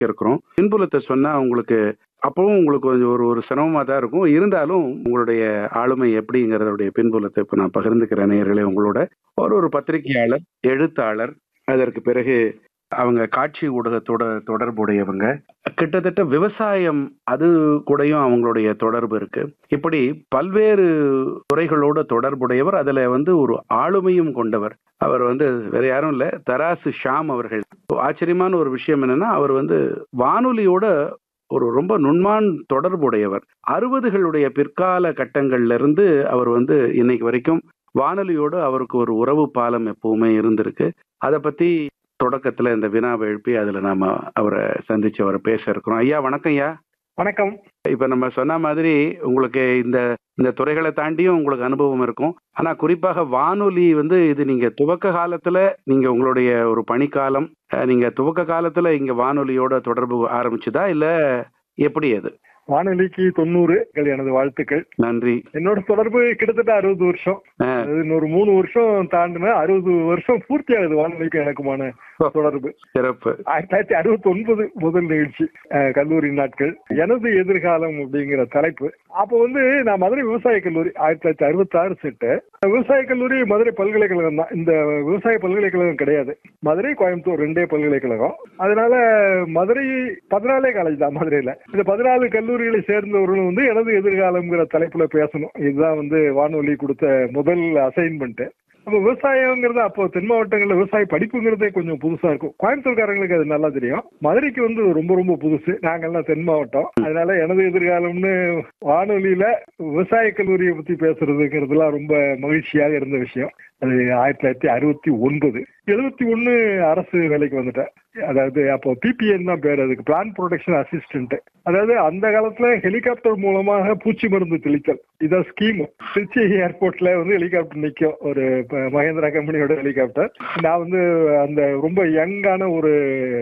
இருக்கிறோம் பின்புலத்தை சொன்னா உங்களுக்கு அப்பவும் உங்களுக்கு கொஞ்சம் ஒரு ஒரு சிரமமா தான் இருக்கும் இருந்தாலும் உங்களுடைய ஆளுமை எப்படிங்கிறதுடைய பின்புலத்தை இப்ப நான் பகிர்ந்துக்கிறேன் நேயர்களே உங்களோட ஒரு ஒரு பத்திரிகையாளர் எழுத்தாளர் அதற்கு பிறகு அவங்க காட்சி ஊடகத்தோட தொடர்புடையவங்க கிட்டத்தட்ட விவசாயம் அது கூடயும் அவங்களுடைய தொடர்பு இருக்கு இப்படி பல்வேறு துறைகளோட தொடர்புடையவர் அதுல வந்து ஒரு ஆளுமையும் கொண்டவர் அவர் வந்து வேற யாரும் இல்ல தராசு ஷாம் அவர்கள் ஆச்சரியமான ஒரு விஷயம் என்னன்னா அவர் வந்து வானொலியோட ஒரு ரொம்ப நுண்மான் தொடர்புடையவர் அறுபதுகளுடைய பிற்கால கட்டங்கள்ல இருந்து அவர் வந்து இன்னைக்கு வரைக்கும் வானொலியோடு அவருக்கு ஒரு உறவு பாலம் எப்பவுமே இருந்திருக்கு அதை பத்தி தொடக்கத்துல இந்த வினாவை எழுப்பி அதுல நாம அவரை சந்திச்சு அவரை பேச இருக்கிறோம் ஐயா வணக்கம் ஐயா வணக்கம் இப்ப நம்ம சொன்ன மாதிரி உங்களுக்கு இந்த இந்த துறைகளை தாண்டியும் உங்களுக்கு அனுபவம் இருக்கும் ஆனா குறிப்பாக வானொலி வந்து இது நீங்க துவக்க காலத்துல நீங்க உங்களுடைய ஒரு பணிக்காலம் அஹ், நீங்க துவக்க காலத்துல இங்க வானொலியோட தொடர்பு ஆரம்பிச்சுதா இல்ல எப்படி அது வானொலிக்கு தொண்ணூறு எனது வாழ்த்துக்கள் நன்றி என்னோட தொடர்பு கிட்டத்தட்ட அறுபது வருஷம் அஹ், அதாவது இன்னொரு மூணு வருஷம் தாண்டின அறுபது வருஷம் பூர்த்தி ஆகுது வானொலிக்கு எனக்குமான தொடர்பு சிறப்பு ஆயிரத்தி தொள்ளாயிரத்தி அறுபத்தி ஒன்பது முதல் நிகழ்ச்சி அஹ், கல்லூரி நாட்கள் எனது எதிர்காலம் அப்படிங்கிற தலைப்பு அப்போ வந்து நான் மதுரை விவசாய கல்லூரி ஆயிரத்தி தொள்ளாயிரத்தி அறுபத்தி ஆறு செட்டு விவசாய கல்லூரி மதுரை பல்கலைக்கழகம் தான் இந்த விவசாய பல்கலைக்கழகம் கிடையாது மதுரை கோயம்புத்தூர் ரெண்டே பல்கலைக்கழகம் அதனால மதுரை பதினாலே காலேஜ் தான் மதுரையில இந்த பதினாலு கல்லூரிகளை சேர்ந்தவர்களும் வந்து எனது எதிர்காலம்ங்கிற தலைப்புல பேசணும் இதுதான் வந்து வானொலி கொடுத்த முதல் அசைன்மெண்ட் அப்போ விவசாயங்கிறது அப்போ தென் மாவட்டங்களில் விவசாய படிப்புங்கிறதே கொஞ்சம் புதுசா இருக்கும் கோயம்புத்தூர்காரங்களுக்கு அது நல்லா தெரியும் மதுரைக்கு வந்து ரொம்ப ரொம்ப புதுசு நாங்கெல்லாம் தென் மாவட்டம் அதனால எனது எதிர்காலம்னு வானொலியில விவசாய கல்லூரியை பத்தி பேசுறதுங்கிறதுலாம் ரொம்ப மகிழ்ச்சியாக இருந்த விஷயம் அது ஆயிரத்தி தொள்ளாயிரத்தி அறுபத்தி ஒன்பது எழுபத்தி ஒன்னு அரசு வேலைக்கு வந்துட்டேன் அதாவது அப்போ பிபிஎன் தான் பேர் அதுக்கு பிளான் ப்ரொடெக்ஷன் அசிஸ்டன்ட் அதாவது அந்த காலத்துல ஹெலிகாப்டர் மூலமாக பூச்சி மருந்து தெளித்தல் இதான் ஸ்கீம் திருச்சி ஏர்போர்ட்ல வந்து ஹெலிகாப்டர் நிற்கும் ஒரு ப- மகேந்திரா கம்பெனியோட ஹெலிகாப்டர் நான் வந்து அந்த ரொம்ப யங்கான ஒரு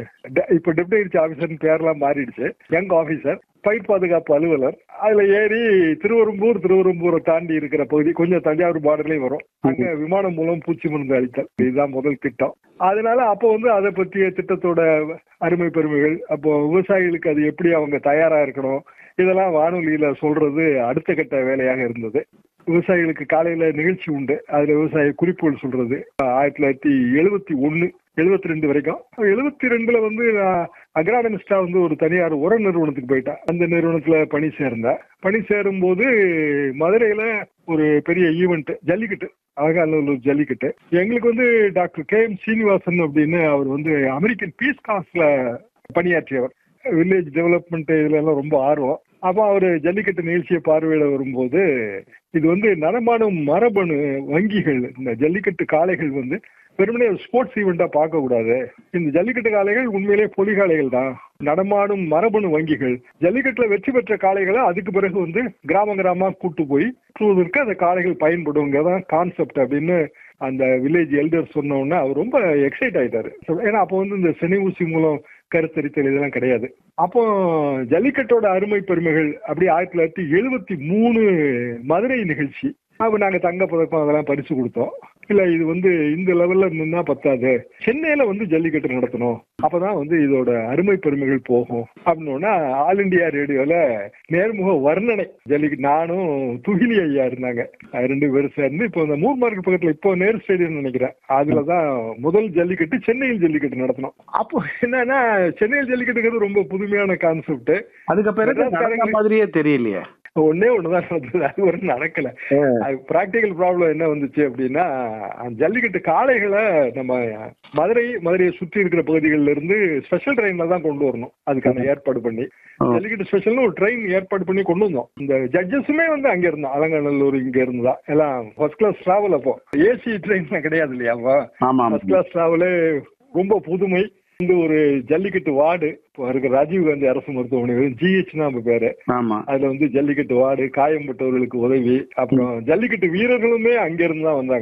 ட- இப்போ டெப்டி ஆஃபீஸர் பேர்லாம் மாறிடுச்சு யங் ஆஃபீஸர் பயிர் பாதுகாப்பு அலுவலர் அதுல ஏறி திருவெரும்பூர் திருவெரும்பூரை தாண்டி இருக்கிற பகுதி கொஞ்சம் தஞ்சாவூர் பார்டர்லயும் வரும் அங்க விமானம் மூலம் பூச்சி மருந்து அளித்தல் இதுதான் முதல் திட்டம் அதனால அப்போ வந்து அதை பற்றிய திட்டத்தோட அருமை பெருமைகள் அப்போ விவசாயிகளுக்கு அது எப்படி அவங்க தயாரா இருக்கணும் இதெல்லாம் வானொலியில சொல்றது அடுத்த கட்ட வேலையாக இருந்தது விவசாயிகளுக்கு காலையில நிகழ்ச்சி உண்டு அதுல விவசாய குறிப்புகள் சொல்றது ஆயிரத்தி தொள்ளாயிரத்தி எழுபத்தி ஒன்னு எழுபத்தி ரெண்டு வரைக்கும் எழுபத்தி ரெண்டுல வந்து நான் அக்ராடமிஸ்டா வந்து ஒரு தனியார் உர நிறுவனத்துக்கு போயிட்டேன் அந்த நிறுவனத்துல பணி சேர்ந்தேன் பணி சேரும் போது மதுரையில ஒரு பெரிய ஈவெண்ட் ஜல்லிக்கட்டு அழகாநல்லூர் ஜல்லிக்கட்டு எங்களுக்கு வந்து டாக்டர் கே எம் சீனிவாசன் அப்படின்னு அவர் வந்து அமெரிக்கன் பீஸ் காஸ்ட்ல பணியாற்றியவர் வில்லேஜ் டெவலப்மெண்ட் இதுல எல்லாம் ரொம்ப ஆர்வம் அப்போ அவர் ஜல்லிக்கட்டு நிகழ்ச்சியை பார்வையிட வரும்போது இது வந்து நடமாடும் மரபணு வங்கிகள் இந்த ஜல்லிக்கட்டு காளைகள் வந்து வெறுமனே ஸ்போர்ட்ஸ் ஈவெண்டா பார்க்க கூடாது இந்த ஜல்லிக்கட்டு காளைகள் உண்மையிலே பொலி காளைகள் தான் நடமாடும் மரபணு வங்கிகள் ஜல்லிக்கட்டுல வெற்றி பெற்ற காளைகளை அதுக்கு பிறகு வந்து கிராம கிராமமா கூட்டு போய் சுற்றுவதற்கு அந்த காளைகள் பயன்படுங்கிறதான் கான்செப்ட் அப்படின்னு அந்த வில்லேஜ் எல்டர் சொன்ன உடனே அவர் ரொம்ப எக்ஸைட் ஆயிட்டாரு ஏன்னா அப்போ வந்து இந்த செனை ஊசி மூலம் கருத்தரித்தல் இதெல்லாம் கிடையாது அப்போ ஜல்லிக்கட்டோட அருமை பெருமைகள் அப்படி ஆயிரத்தி தொள்ளாயிரத்தி எழுபத்தி மூணு மதுரை நிகழ்ச்சி அப்போ நாங்கள் தங்க பதக்கம் அதெல்லாம் பரிசு கொடுத்தோம் இல்லை இது வந்து இந்த லெவல்ல நின்னா பத்தாது சென்னையில வந்து ஜல்லிக்கட்டு நடத்தணும் அப்பதான் வந்து இதோட அருமை பெருமைகள் போகும் அப்படின்னா ஆல் இண்டியா ரேடியோல நேர்முக வர்ணனை ஜல்லிக்கட்டு நானும் துகிலி ஐயா இருந்தாங்க அது ரெண்டு பேரும் சேர்ந்து இப்போ இந்த மூர் மார்க் பக்கத்துல இப்போ நேரு ஸ்டேடியம் நினைக்கிறேன் அதுலதான் முதல் ஜல்லிக்கட்டு சென்னையில் ஜல்லிக்கட்டு நடத்தணும் அப்போ என்னன்னா சென்னையில் ஜல்லிக்கட்டுங்கிறது ரொம்ப புதுமையான கான்செப்ட் அதுக்கு பிறகு நடந்த மாதிரியே தெரியலையே ஒன்னே ஒண்ணுதான் நடந்தது அது ஒரு நடக்கல அது பிராக்டிக்கல் ப்ராப்ளம் என்ன வந்துச்சு அப்படின்னா அந்த ஜல்லிக்கட்டு காளைகளை நம்ம மதுரை மதுரையை சுற்றி இருக்கிற பகுதிகளில் இருந்து ஸ்பெஷல் ட்ரெயின்ல தான் கொண்டு வரணும் அதுக்கான ஏற்பாடு பண்ணி ஜல்லிக்கட்டு ஸ்பெஷல்னு ஒரு ட்ரெயின் ஏற்பாடு பண்ணி கொண்டு வந்தோம் இந்த ஜட்ஜஸுமே வந்து அங்க இருந்தோம் அலங்காநல்லூர் இங்க இருந்ததா எல்லாம் ஃபர்ஸ்ட் கிளாஸ் டிராவல் அப்போ ஏசி ட்ரெயின் கிடையாது இல்லையா அப்போ ஆமா ஃபர்ஸ்ட் கிளாஸ் டிராவலு ரொம்ப புதுமை இந்த ஒரு ஜல்லிக்கட்டு வார்டு இப்போ இருக்கிற ராஜீவ் காந்தி அரசு மருத்துவமனை ஜிஹெச் நம்ம பேரு ஆமா அதுல வந்து ஜல்லிக்கட்டு வார்டு காயம்பட்டவர்களுக்கு உதவி அப்புறம் ஜல்லிக்கட்டு வீரர்களுமே அங்க இருந்து தான் வந்தாங்க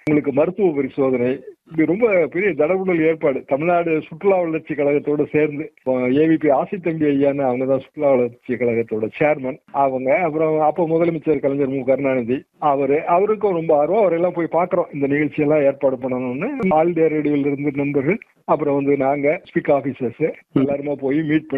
உங்களுக்கு மருத்துவ பரிசோதனை இது ரொம்ப பெரிய தடபுடல் ஏற்பாடு தமிழ்நாடு சுற்றுலா வளர்ச்சி கழகத்தோட சேர்ந்து ஏவிபி ஆசித்தம்பி ஐயான்னு அவங்க தான் சுற்றுலா வளர்ச்சி கழகத்தோட சேர்மன் அவங்க அப்புறம் அப்போ முதலமைச்சர் கலைஞர் மு கருணாநிதி அவரு அவருக்கும் ரொம்ப ஆர்வம் அவரெல்லாம் போய் பார்க்குறோம் இந்த நிகழ்ச்சியெல்லாம் ஏற்பாடு பண்ணணும்னு ஆல் இந்தியா ரேடியோல இருந்து நண்பர்கள் அப்புறம் வந்து நாங்க ஸ்பீக் ஆபீசர்ஸ் எல்லாருமா போய் மீட்